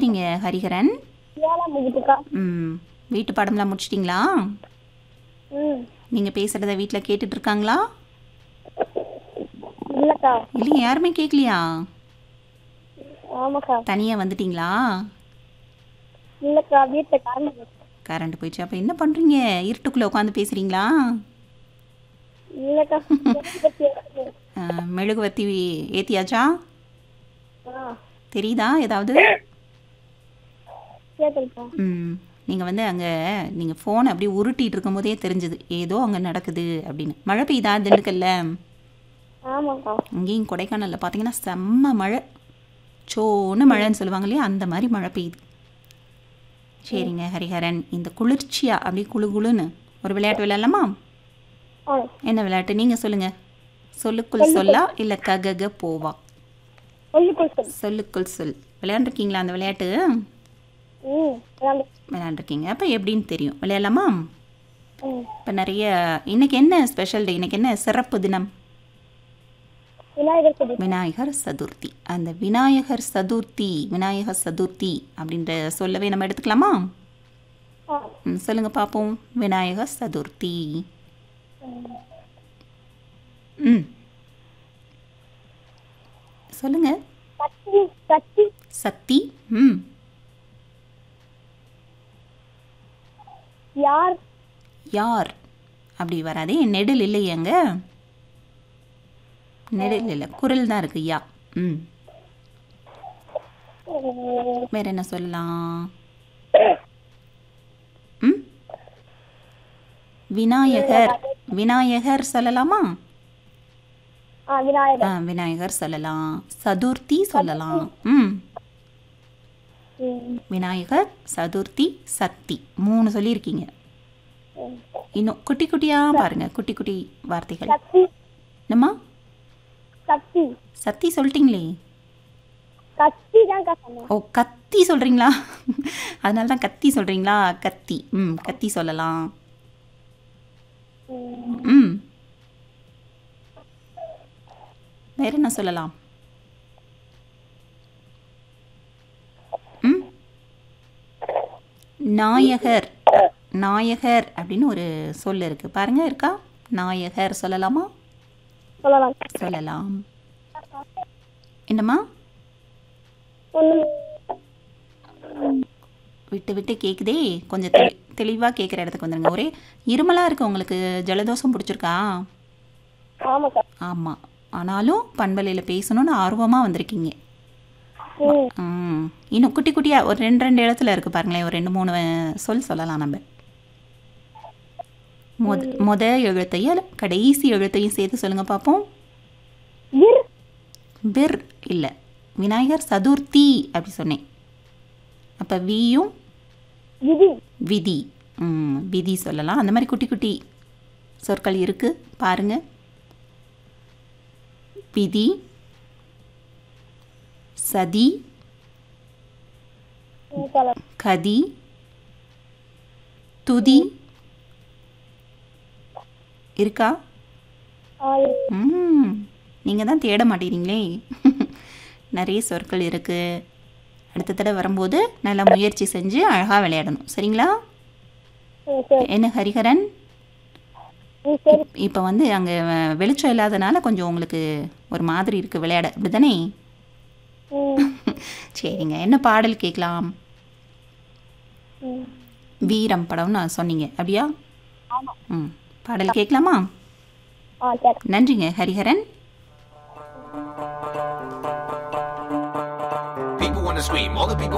படிக்கிறீங்க ஹரிஹரன் ஏழாம் வகுப்புக்கா ம் வீட்டு பாடம்லாம் முடிச்சிட்டிங்களா ம் நீங்கள் பேசுகிறத வீட்டில் கேட்டுட்டு இருக்காங்களா இல்லைக்கா இல்லையா யாருமே கேட்கலையா ஆமாக்கா தனியாக வந்துட்டீங்களா இல்லைக்கா வீட்டில் கரண்ட் போச்சு. கரண்ட் போயிடுச்சு அப்போ என்ன பண்ணுறீங்க இருட்டுக்குள்ளே உட்காந்து பேசுகிறீங்களா இல்லைக்கா இருபத்தி ஏழு. மெழுகுவர்த்தி ஏற்றியாச்சா ஆ தெரியுதா ஏதாவது கேட்டுருக்கா ம் நீங்கள் வந்து அங்கே நீங்கள் ஃபோனை அப்படியே உருட்டிட்டு இருக்கும்போதே தெரிஞ்சுது ஏதோ அங்கே நடக்குது அப்படின்னு மழை பெய்யுதா திண்டுக்கல்ல ஆமாக்கா இங்கேயும் கொடைக்கானலில் பார்த்தீங்கன்னா செம்ம மழை சோன்னு மழைன்னு சொல்லுவாங்க இல்லையா அந்த மாதிரி மழை பெய்யுது சரிங்க ஹரிஹரன் இந்த குளிர்ச்சியா அப்படியே குளு குளுன்னு ஒரு விளையாட்டு விளையாடலாமா ஆ என்ன விளையாட்டு நீங்கள் சொல்லுங்கள் சொல்லுக்குள் சொல்லா இல்லை ககக போவா சொல்லிக்கொள் சொல் சொல்லுக்குள் சொல் விளையாண்டுருக்கீங்களா அந்த விளையாட்டு ம் விளாண்டு விளையாண்டுருக்கீங்க அப்போ எப்படின்னு தெரியும் விளையாடலாமா ம் இப்போ நிறைய இன்னைக்கு என்ன ஸ்பெஷல் டே இன்னைக்கு என்ன சிறப்பு தினம் விநாயகர் சதுர்த்தி விநாயகர் சதுர்த்தி அந்த விநாயகர் சதுர்த்தி விநாயகர் சதுர்த்தி அப்படின்ற சொல்லவே நம்ம எடுத்துக்கலாமா ஆ ம், சொல்லுங்க பார்ப்போம் விநாயகர் சதுர்த்தி ம் சொல்லுங்க கத்தி கத்தி சக்தி ம் யார் யார் அப்படி வராதே நெடில் இல்லையேங்க நெடில் இல்லை குரல் தான் இருக்கு யா ம் ம், வேற என்ன சொல்லலாம் ம் விநாயகர் விநாயகர் சொல்லலாமா ஆ விநாயகர் ஆ விநாயகர் சொல்லலாம் சதுர்த்தி சொல்லலாம் ம் ம் விநாயகர் சதுர்த்தி சக்தி மூணு சொல்லியிருக்கீங்க ம். இன்னும் குட்டி குட்டியாக பாருங்க குட்டி குட்டி வார்த்தைகள் கத்தி என்னம்மா கத்தி சக்தி சொல்லிட்டீங்களே கத்தி தான் சொன்னேன் ஓ கத்தி சொல்கிறீங்களா அதனால தான் கத்தி சொல்கிறீங்களா கத்தி ம் கத்தி சொல்லலாம் ம், ம் வேற என்ன சொல்லலாம் ம் நாயகர் நாயகர் அப்படின்னு ஒரு சொல் இருக்கு பாருங்க இருக்கா நாயகர் சொல்லலாமா சொல்லலாம் சொல்லலாம் என்னம்மா ஒன்று விட்டு விட்டு கேட்குதே கொஞ்சம் தெளி தெளிவாக கேட்குற இடத்துக்கு வந்துடுங்க ஒரே இருமலாக இருக்கு உங்களுக்கு ஜலதோஷம் பிடிச்சிருக்கா ஆமாக்கா ஆமாம் ஆனாலும் பண்பலையில் பேசணும்னு ஆர்வமாக வந்திருக்கீங்க ம் ம் இன்னும் குட்டி குட்டியாக ஒரு ரெண்டு ரெண்டு இடத்துல இருக்குது பாருங்களேன் ஒரு ரெண்டு மூணு அஹ், சொல் சொல்லலாம் நம்ம மொத மொத எழுத்தையும் கடைசி எழுத்தையும் சேர்த்து சொல்லுங்கள் பார்ப்போம் இர் பிர் இல்லை விநாயகர் சதுர்த்தி அப்படி சொன்னேன் அப்போ வியும் விதி விதி ம், விதி சொல்லலாம் அந்த மாதிரி குட்டி குட்டி சொற்கள் இருக்கு பாருங்க விதி சதி ம், சொல்லலாம் கதி துதி இருக்கா ஆ இருக்கு. ம் நீங்கள் தான் தேட மாட்டேறீங்களே நிறைய சொற்கள் இருக்குது அடுத்த தடவை வரும்போது நல்லா முயற்சி செஞ்சு அழகாக விளையாடணும் சரிங்களா ம் சரி என்ன ஹரிஹரன் ம் சரி இப்போ வந்து அங்கே வெளிச்சம் இல்லாதனால கொஞ்சம் உங்களுக்கு ஒரு மாதிரி இருக்குது விளையாட அப்படிதானே ம் சரிங்க என்ன பாடல் கேட்கலாம் ம் வீரம் படம்னு நான் சொன்னீங்க அப்படியா ஆமாம் ம் பாடல் கேட்கலாமா ஆ சரி நன்றிங்க Hariharan People wanna scream, all the people